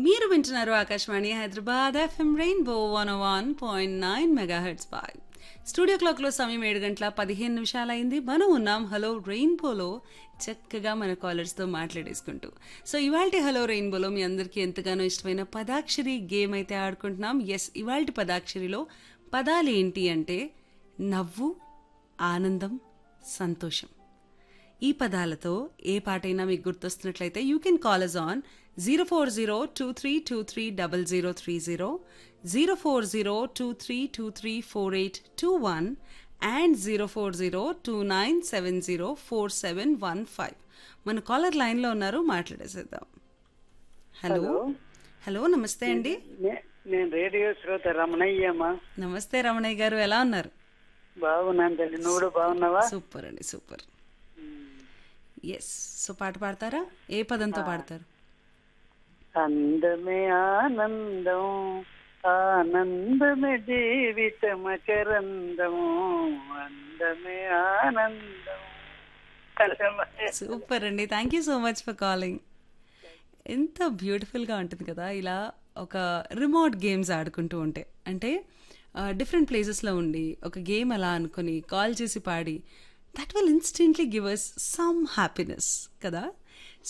మీరు వింటున్నారు Akashvani Hyderabad FM rainbow one one point nine megahertz పై స్టూడియో క్లాక్లో సమయం ఏడు గంటల పదిహేను నిమిషాలైంది మనం ఉన్నాం హలో రెయిన్బోలో చక్కగా మన కాలర్స్తో మాట్లాడేసుకుంటూ సో ఇవాళ హలో రెయిన్బోలో మీ అందరికీ ఎంతగానో ఇష్టమైన పదాక్షరి గేమ్ అయితే ఆడుకుంటున్నాం ఎస్ ఇవాళ పదాక్షరిలో పదాలు ఏంటి అంటే నవ్వు ఆనందం సంతోషం ఈ పదాలతో ఏ పాటైనా మీకు గుర్తొస్తున్నట్లయితే you can call us on zero four zero two three two three double zero three zero zero four zero two three two three four eight two one and zero four zero two nine seven zero four seven one five మన caller లైన్లో ఉన్నారు మాట్లాడేసేద్దాం hello hello నమస్తే అండి నే- నేను radio శ్రోత రమణయ్యమ్మా నమస్తే రమణయ్య గారు ఎలా ఉన్నారు బాగున్నాను తల్లి నువ్వు కూడా బాగున్నావా సూపర్ అండి సూపర్ ఎస్ సో పాట పాడతారా ఏ పదంతో పాడతారు అందమే ఆనందం ఆనందమే జీవితమచరందం అందమే ఆనందం సూపర్ అండి thank you so much for calling ఎంత బ్యూటిఫుల్గా ఉంటుంది కదా ఇలా ఒక రిమోట్ గేమ్స్ ఆడుకుంటూ ఉంటే అంటే డిఫరెంట్ ప్లేసెస్లో ఉండి ఒక గేమ్ అలా అనుకొని కాల్ చేసి పాడి that will instantly give us some happiness కదా